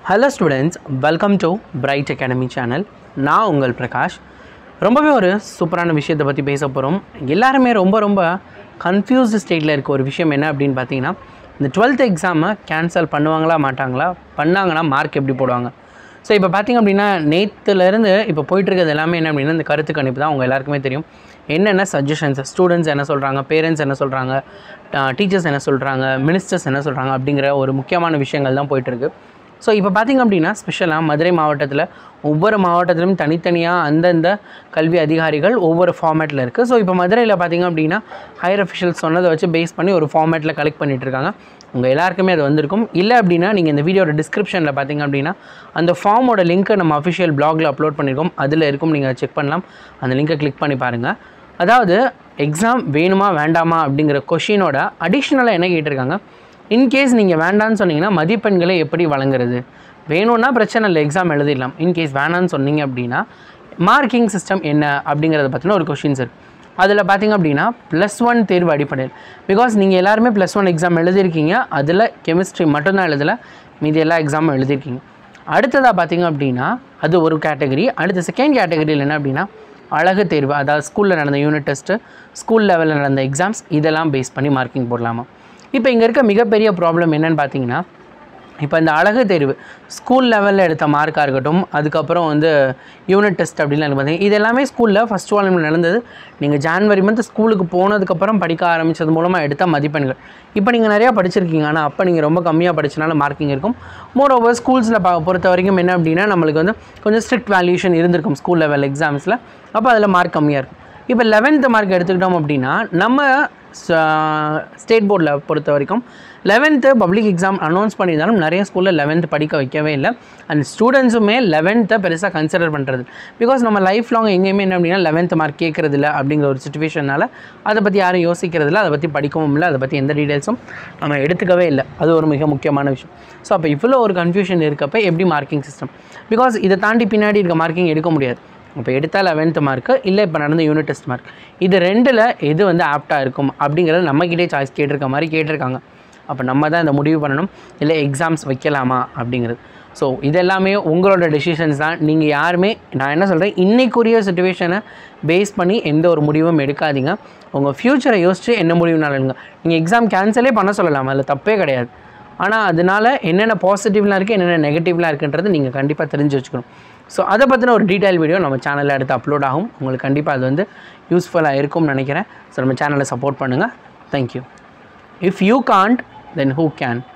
hello students welcome to Bright Academy channel நான் உங்கள் பிரகாஷ் ரொம்பவே ஒரு சூப்பரான விஷயத்தை பற்றி பேச போகிறோம் எல்லாருமே ரொம்ப ரொம்ப கன்ஃபியூஸ்டு ஸ்டேட்டில் இருக்க ஒரு விஷயம் என்ன அப்படின்னு பார்த்தீங்கன்னா இந்த டுவெல்த் எக்ஸாமை கேன்சல் பண்ணுவாங்களா மாட்டாங்களா பண்ணாங்கன்னா மார்க் எப்படி போடுவாங்க ஸோ இப்போ பார்த்திங்க அப்படின்னா நேற்றுலேருந்து இப்போ போயிட்டுருக்கிறது எல்லாமே என்ன அப்படின்னா இந்த கருத்து கணிப்பு தான் அவங்க எல்லாருக்குமே தெரியும் என்னென்ன சஜஷன்ஸ் ஸ்டூடெண்ட்ஸ் என்ன சொல்கிறாங்க பேரண்ட்ஸ் என்ன சொல்கிறாங்க டீச்சர்ஸ் என்ன சொல்கிறாங்க மினிஸ்டர்ஸ் என்ன சொல்கிறாங்க அப்படிங்கிற ஒரு முக்கியமான விஷயங்கள் தான் போயிட்டுருக்கு ஸோ இப்போ பார்த்திங்க அப்படின்னா ஸ்பெஷலாக மதுரை மாவட்டத்தில் ஒவ்வொரு மாவட்டத்திலும் தனித்தனியாக அந்தந்த கல்வி அதிகாரிகள் ஒவ்வொரு ஃபார்மேட்டில் இருக்குது ஸோ இப்போ மதுரையில் பார்த்திங்க அப்படின்னா ஹையர் அஃபிஷியல்ஸ் சொன்னதை வச்சு பேஸ் பண்ணி ஒரு ஃபார்மேட்டில் கலெக்ட் பண்ணிட்டு இருக்காங்க உங்கள் எல்லாருக்குமே அது வந்திருக்கும் இல்லை அப்படின்னா நீங்கள் இந்த வீடியோட டிஸ்கிரிப்ஷனில் பார்த்தீங்க அப்படின்னா அந்த ஃபார்மோட லிங்க்கை நம்ம அஃபிஷியல் பிளாகில் அப்லோட் பண்ணியிருக்கோம் அதில் இருக்கும் நீங்கள் செக் பண்ணலாம் அந்த லிங்கை கிளிக் பண்ணி பாருங்கள் அதாவது எக்ஸாம் வேணுமா வேண்டாமா அப்படிங்கிற கொஷினோட அடிஷ்னலாக என்ன கேட்டிருக்காங்க இன்கேஸ் நீங்கள் வேண்டான்னு சொன்னீங்கன்னா மதிப்பெண்களை எப்படி வழங்குறது வேணும்னா பிரச்சனை இல்லை எக்ஸாம் எழுதிடலாம் இன்கேஸ் வேணான்னு சொன்னீங்க அப்படின்னா மார்க்கிங் சிஸ்டம் என்ன அப்படிங்கிறத பற்றின ஒரு கொஷின்ஸ் இருக்குது அதில் பார்த்தீங்க அப்படின்னா ப்ளஸ் ஒன் தேர்வு அடிப்படையில் பிகாஸ் நீங்கள் எல்லாருமே ப்ளஸ் ஒன் எக்ஸாம் எழுதியிருக்கீங்க அதில் கெமிஸ்ட்ரி மட்டும்தான் எழுதலை மீதி எல்லா எக்ஸாமும் எழுதியிருக்கீங்க அடுத்ததாக பார்த்தீங்க அப்படின்னா அது ஒரு கேட்டகரி அடுத்த செகண்ட் கேட்டகரியில் என்ன அப்படின்னா அழகு தேர்வு அதாவது ஸ்கூலில் நடந்த யூனிட் டெஸ்ட்டு ஸ்கூல் லெவலில் நடந்த எக்ஸாம்ஸ் இதெல்லாம் பேஸ் பண்ணி மார்க்கிங் போடலாமா இப்போ இங்கே இருக்க மிகப்பெரிய ப்ராப்ளம் என்னென்னு பார்த்தீங்கன்னா இப்போ இந்த அழகு தேர்வு ஸ்கூல் லெவலில் எடுத்த மார்க்காக இருக்கட்டும் அதுக்கப்புறம் வந்து யூனிட் டெஸ்ட் அப்படின்னு பார்த்தீங்கன்னா இது எல்லாமே ஸ்கூலில் ஃபஸ்ட் வால்யூமில் நடந்தது நீங்கள் ஜான்வரி மந்த் ஸ்கூலுக்கு போனதுக்கப்புறம் படிக்க ஆரம்பித்தது மூலமாக எடுத்த மதிப்பெண்கள் இப்போ நீங்கள் நிறையா படிச்சிருக்கீங்க ஆனால் அப்போ நீங்கள் ரொம்ப கம்மியாக படிச்சனால மார்க்கிங் இருக்கும் மோர் ஓவர் ஸ்கூல்ஸில் பா பொறுத்த வரைக்கும் என்ன அப்படின்னா நம்மளுக்கு வந்து கொஞ்சம் ஸ்ட்ரிக்ட் வேல்யூஷன் இருந்திருக்கும் ஸ்கூல் லெவல் எக்ஸாம்ஸில் அப்போ அதில் மார்க் கம்மியாக இருக்கும் இப்போ லெவன்த்து மார்க் எடுத்துக்கிட்டோம் அப்படின்னா நம்ம ஸ்டேட் போர்டில் பொறுத்த வரைக்கும் லெவன்த்து பப்ளிக் எக்ஸாம் அனௌன்ஸ் பண்ணியிருந்தாலும் நிறைய ஸ்கூலில் லெவன்த்து படிக்க வைக்கவே இல்லை அண்ட் ஸ்டூடெண்ட்ஸுமே லெவன்த்தை பெருசாக கன்சிடர் பண்ணுறது பிகாஸ் நம்ம லைஃப் லாங் எங்கேயுமே என்ன அப்படின்னா லெவன்த்து மார்க் கேட்குறது இல்லை அப்படிங்கிற ஒரு சுச்சுவேஷனால் அதை பற்றி யாரும் யோசிக்கிறது இல்லை அதை பற்றி படிக்கவும் இல்லை அதை பற்றி எந்த டீட்டெயில்ஸும் நம்ம எடுத்துக்கவே இல்லை அது ஒரு மிக முக்கியமான விஷயம் ஸோ அப்போ இவ்வளோ ஒரு கன்ஃபியூஷன் இருக்கப்போ எப்படி மார்க்கிங் சிஸ்டம் பிகாஸ் இதை தாண்டி பின்னாடி இருக்க மார்க்கிங் எடுக்க முடியாது இப்போ எடுத்தால் லெவன்த்து மார்க்கு இல்லை இப்போ நடந்த யூனிட் டெஸ்ட் மார்க் இது ரெண்டில் எது வந்து ஆப்டாக இருக்கும் அப்படிங்கிறது நம்மக்கிட்டே சாய்ஸ் கேட்டிருக்க மாதிரி கேட்டிருக்காங்க அப்போ நம்ம தான் இந்த முடிவு பண்ணணும் இல்லை எக்ஸாம்ஸ் வைக்கலாமா அப்படிங்கிறது ஸோ இதெல்லாமே உங்களோட டெசிஷன்ஸ் தான் நீங்கள் யாருமே நான் என்ன சொல்கிறேன் இன்றைக்குரிய சுச்சுவேஷனை பேஸ் பண்ணி எந்த ஒரு முடிவும் எடுக்காதீங்க உங்கள் ஃப்யூச்சரை யோசிச்சு என்ன முடிவுனாலும் எடுங்க நீங்கள் எக்ஸாம் கேன்சலே பண்ண சொல்லலாம் அதில் தப்பே கிடையாது ஆனால் அதனால் என்னென்ன பாசிட்டிவ்லாம் இருக்குது என்னென்ன நெகட்டிவ்லாம் இருக்குன்றது நீங்கள் கண்டிப்பாக தெரிஞ்சு வச்சுக்கணும் ஸோ அதை பற்றின ஒரு டீட்டெயில் வீடியோ நம்ம சேனலில் அடுத்து அப்லோட் ஆகும் உங்களுக்கு கண்டிப்பாக அது வந்து யூஸ்ஃபுல்லாக இருக்கும்னு நினைக்கிறேன் ஸோ நம்ம சேனலை சப்போர்ட் பண்ணுங்கள் thank you if you can't then who can